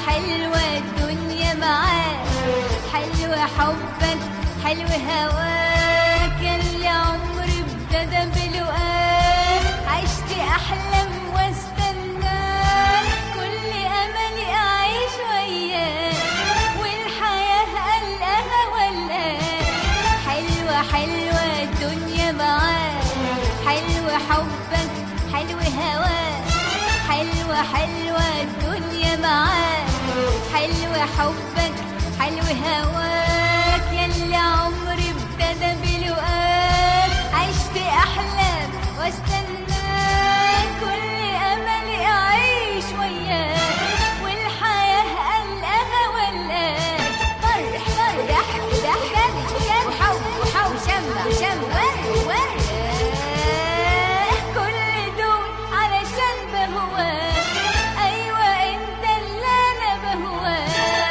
حلوة الدنيا معاك حلوة حبك حلو هواك اللي عمري ابتدى بلقاك عشت أحلم واستناك كل أملي أعيش وياك والحياة قلقها ولاك حلوة حلوة الدنيا معاك حلوة حبك حلو هواك حلوة حلوة الدنيا معاك حلوة حبك حلو هواك يلي عمري ابتدى بلقاك عشت أحلام واستناك كل أملي أعيش وياك والحياة قلقها ولاك فرح فرح ضحك ضحك وحب وحب وشمع وشمع ورد ورد كل دول علشان بهواك أيوة أنت اللي أنا بهواك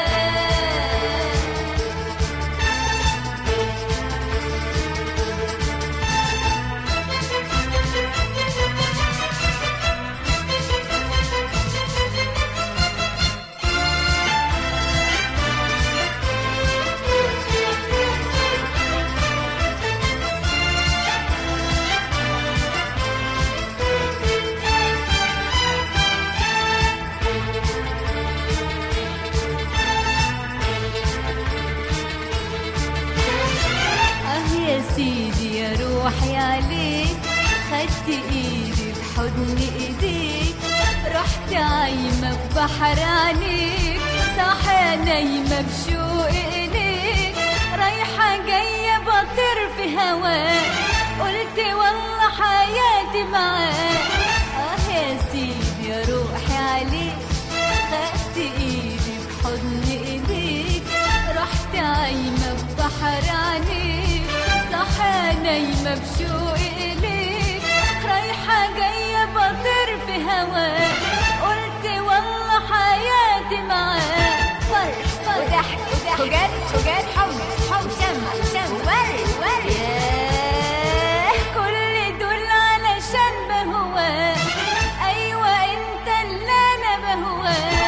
اه يا سيدي يا روحي عليك خدت ايدي في حضن ايديك رحت عايمة في بحر عينيك صاحية نايمة بشوق ايديك رايحة جاية بطير في هواك قلت والله حياتي معاك اه يا سيدي يا روحي عليك خدت ايدي في حضن ايديك رحت عايمة في بحر عينيك صح نايمة بشوق إليك رايحة جاية بطير في هواك قلت والله حياتي معاك فرح فرح وضحك وضحك وجد وجد حب حب شمع شمع ورد ورد ياه كل دول علشان بهواك أيوة أنت اللي أنا بهواك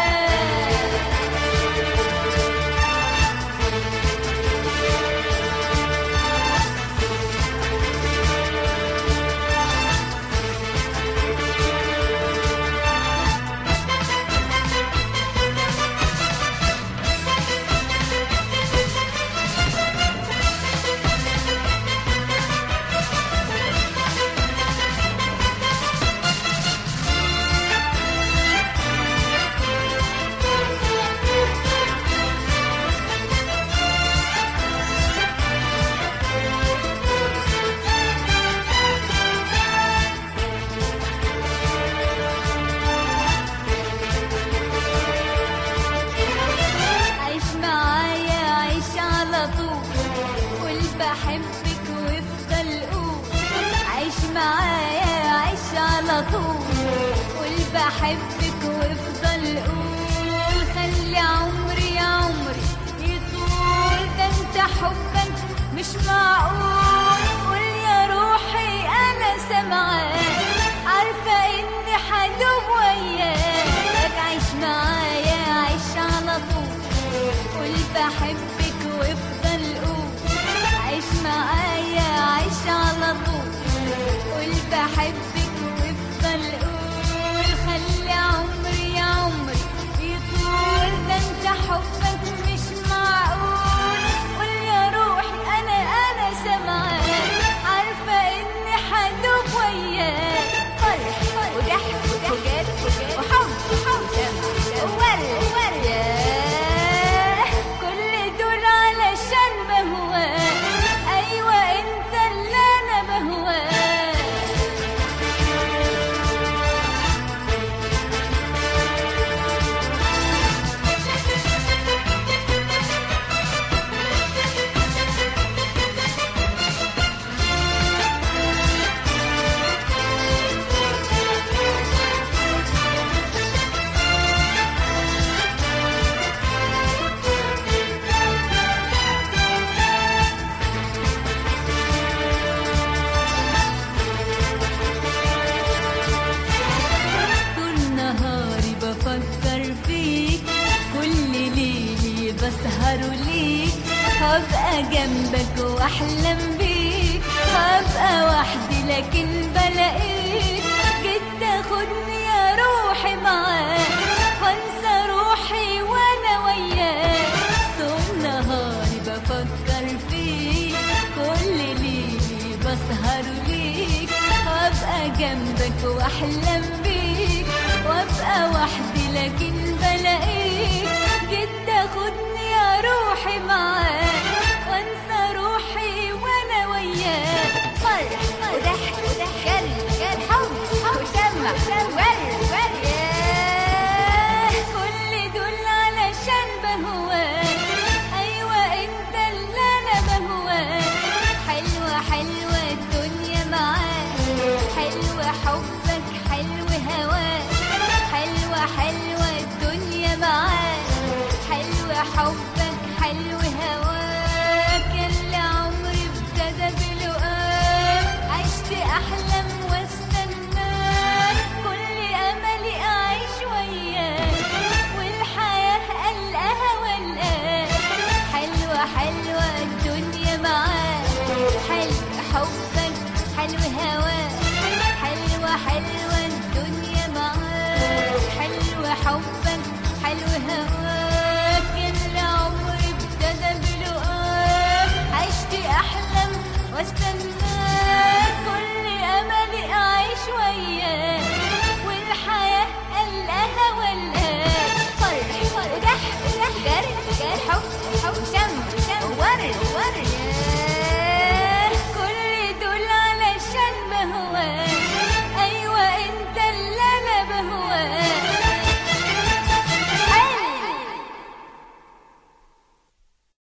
هبقى جنبك واحلم بيك هبقى وحدي لكن بلاقيك جيت تاخدني يا روحي معاك وانسى روحي وانا وياك طول نهاري بفكر فيك كل ليلي بسهر ليك هبقى جنبك واحلم بيك وابقى وحدي لكن بلاقيك جيت تاخدني يا روحي معاك وانسى روحي وانا وياك فرح وضحك جري جري حب وشمع ورد ورد ياه كل دول علشان بهواك ايوه انت اللي انا بهواك حلوه حلوه الدنيا معاك حلوه حبك حلو هواك حلوه حلوه الدنيا معاك حلوه حبك حلو هواك اللي عمري ابتدى بلقاك عشت احلم واستناك كل املي اعيش وياك والحياه قلقها والقاك حلوه حلوه الدنيا معاك حلو حبك حلو هواك حلوه حلوه الدنيا معاك حلوه حبك حلو هواك